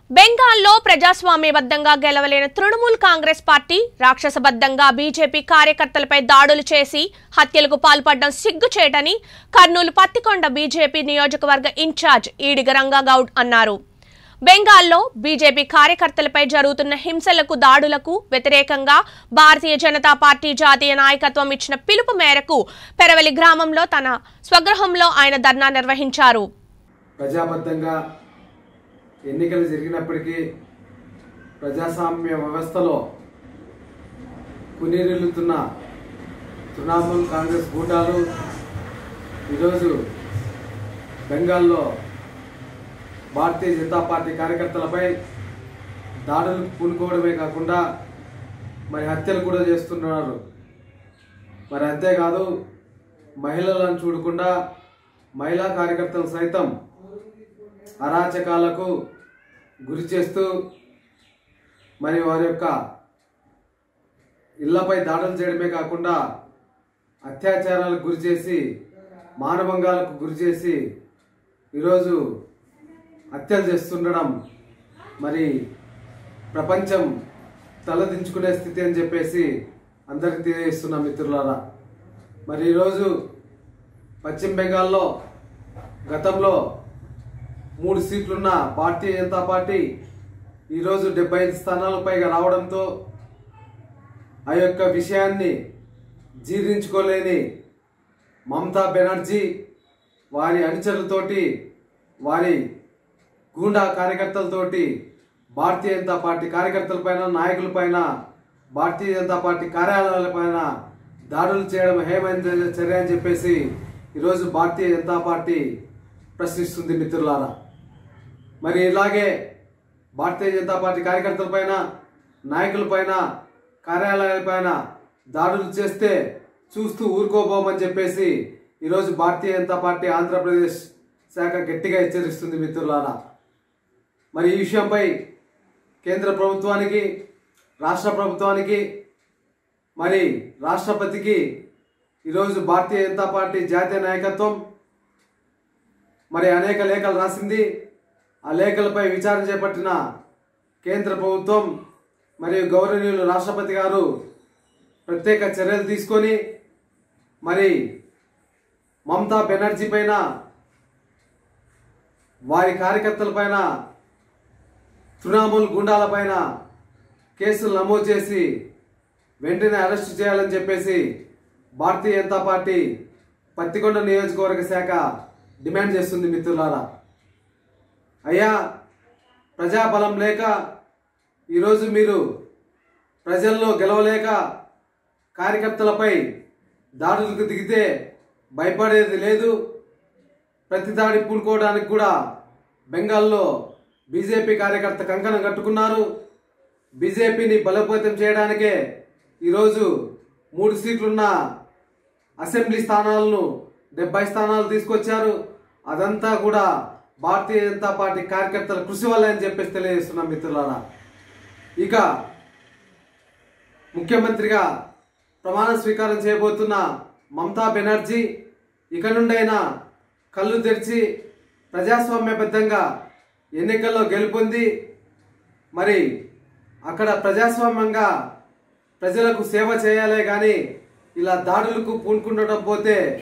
బెంగాల్లో ప్రజాస్వామ్యబద్ధంగా గెలవలేని తృణమూల్ కాంగ్రెస్ పార్టీ రాక్షసబద్ధంగా బీజేపీ కార్యకర్తలపై దాడులు చేసి హత్యలకు పాల్పడడం సిగ్గుచేటని కర్నూలు పత్తికొండ బీజేపీ నియోజకవర్గ ఇన్ఛార్జ్ ఈడిగ రంగాగౌడ్ అన్నారు బెంగాల్లో బీజేపీ కార్యకర్తలపై జరుగుతున్న హింసలకు దాడులకు వ్యతిరేకంగా భారతీయ జనతా పార్టీ జాతీయ నాయకత్వం ఇచ్చిన పిలుపు మేరకు పెరవలి గ్రామంలో తన స్వగృహంలో ఆయన ధర్నా నిర్వహించారు ప్రజాబద్ధంగా ఎన్నికలు జరిగినప్పటికీ ప్రజాస్వామ్య వ్యవస్థలో కునీరిల్లుతున్న తృణమూల్ కాంగ్రెస్ గూటాలు ఈరోజు బెంగాల్లో భారతీయ జనతా పార్టీ కార్యకర్తలపై దాడులకు పూనుకోవడమే కాకుండా మరి హత్యలు కూడా చేస్తున్నారు మరి అంతేకాదు మహిళలను చూడకుండా మహిళా కార్యకర్తలు సైతం అరాచకాలకు గురి చేస్తూ మరి వారి యొక్క ఇళ్లపై దాడులు చేయడమే కాకుండా అత్యాచారాలకు గురి చేసి మానభంగాలకు గురి చేసి ఈరోజు హత్యలు చేస్తుండడం మరి ప్రపంచం తలదించుకునే స్థితి అని చెప్పేసి అందరికి తెలియజేస్తున్నా మిత్రులారా మరి ఈరోజు పశ్చిమ బెంగాల్లో గతంలో మూడు సీట్లున్న భారతీయ జనతా పార్టీ ఈరోజు డెబ్బై ఐదు స్థానాల పైగా రావడంతో ఆ యొక్క విషయాన్ని జీర్ణించుకోలేని మమతా బెనర్జీ వారి అనుచరులతోటి వారి గూండా కార్యకర్తలతోటి భారతీయ జనతా పార్టీ కార్యకర్తలపైన నాయకులపైన భారతీయ జనతా పార్టీ కార్యాలయాలపైన దాడులు చేయడం హేమైన చర్య అని చెప్పేసి ఈరోజు భారతీయ జనతా పార్టీ ప్రశ్నిస్తుంది మిత్రులారా మరి ఇలాగే భారతీయ జనతా పార్టీ కార్యకర్తలపైన నాయకులపైన కార్యాలయాలపైన దాడులు చేస్తే చూస్తూ ఊరుకోబోమని చెప్పేసి ఈరోజు భారతీయ జనతా పార్టీ ఆంధ్రప్రదేశ్ శాఖ గట్టిగా హెచ్చరిస్తుంది మిత్రులారా మరి ఈ విషయంపై కేంద్ర ప్రభుత్వానికి రాష్ట్ర ప్రభుత్వానికి మరి రాష్ట్రపతికి ఈరోజు భారతీయ జనతా పార్టీ జాతీయ నాయకత్వం మరి అనేక లేఖలు రాసింది ఆ లేఖలపై విచారణ చేపట్టిన కేంద్ర ప్రభుత్వం మరియు గౌరవనీయులు రాష్ట్రపతి గారు ప్రత్యేక చర్యలు తీసుకొని మరి మమతా బెనర్జీ పైన వారి కార్యకర్తల పైన తృణమూల్ గుండాలపైన కేసులు నమోదు చేసి వెంటనే అరెస్ట్ చేయాలని చెప్పేసి భారతీయ జనతా పార్టీ పత్తికొండ నియోజకవర్గ శాఖ డిమాండ్ చేస్తుంది మిత్రులారా అయ్యా ప్రజాబలం లేక ఈరోజు మీరు ప్రజల్లో గెలవలేక కార్యకర్తలపై దాడులకు దిగితే భయపడేది లేదు ప్రతి దాడి పూనుకోవడానికి కూడా బెంగాల్లో బీజేపీ కార్యకర్త కంకణం కట్టుకున్నారు బీజేపీని బలోపేతం చేయడానికే ఈరోజు మూడు సీట్లున్న అసెంబ్లీ స్థానాలను డెబ్బై స్థానాలు తీసుకొచ్చారు అదంతా కూడా భారతీయ జనతా పార్టీ కార్యకర్తల కృషి వల్ల అని చెప్పేసి తెలియజేస్తున్నాం మిత్రులారా ఇక ముఖ్యమంత్రిగా ప్రమాణ స్వీకారం చేయబోతున్న మమతా బెనర్జీ ఇక నుండైనా కళ్ళు తెరిచి ప్రజాస్వామ్యబద్ధంగా ఎన్నికల్లో గెలుపొంది మరి అక్కడ ప్రజాస్వామ్యంగా ప్రజలకు సేవ చేయాలే కానీ ఇలా దాడులకు పూనుకుండటం పోతే